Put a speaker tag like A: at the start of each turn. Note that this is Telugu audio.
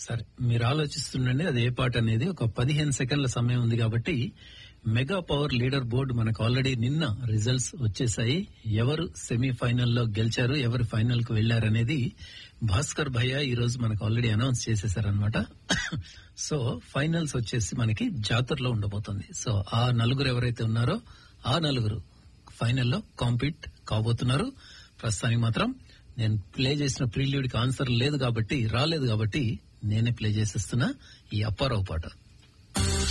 A: సరే మీరు ఆలోచిస్తుండండి అది ఏ పాట అనేది ఒక పదిహేను సెకండ్ల సమయం ఉంది కాబట్టి మెగా పవర్ లీడర్ బోర్డు మనకు ఆల్రెడీ నిన్న రిజల్ట్స్ వచ్చేసాయి ఎవరు సెమీఫైనల్లో గెలిచారు ఎవరు ఫైనల్ కు వెళ్లారనేది భాస్కర్ భయ్య ఈ రోజు మనకు ఆల్రెడీ అనౌన్స్ చేసేసారనమాట సో ఫైనల్స్ వచ్చేసి మనకి జాతరలో ఉండబోతుంది సో ఆ నలుగురు ఎవరైతే ఉన్నారో ఆ నలుగురు ఫైనల్లో కాంపీట్ కాబోతున్నారు ప్రస్తుతానికి మాత్రం నేను ప్లే చేసిన ప్రీల్యూడ్ కి ఆన్సర్ లేదు కాబట్టి రాలేదు కాబట్టి నేనే ప్లే చేసేస్తున్నా ఈ అప్పారావు పాట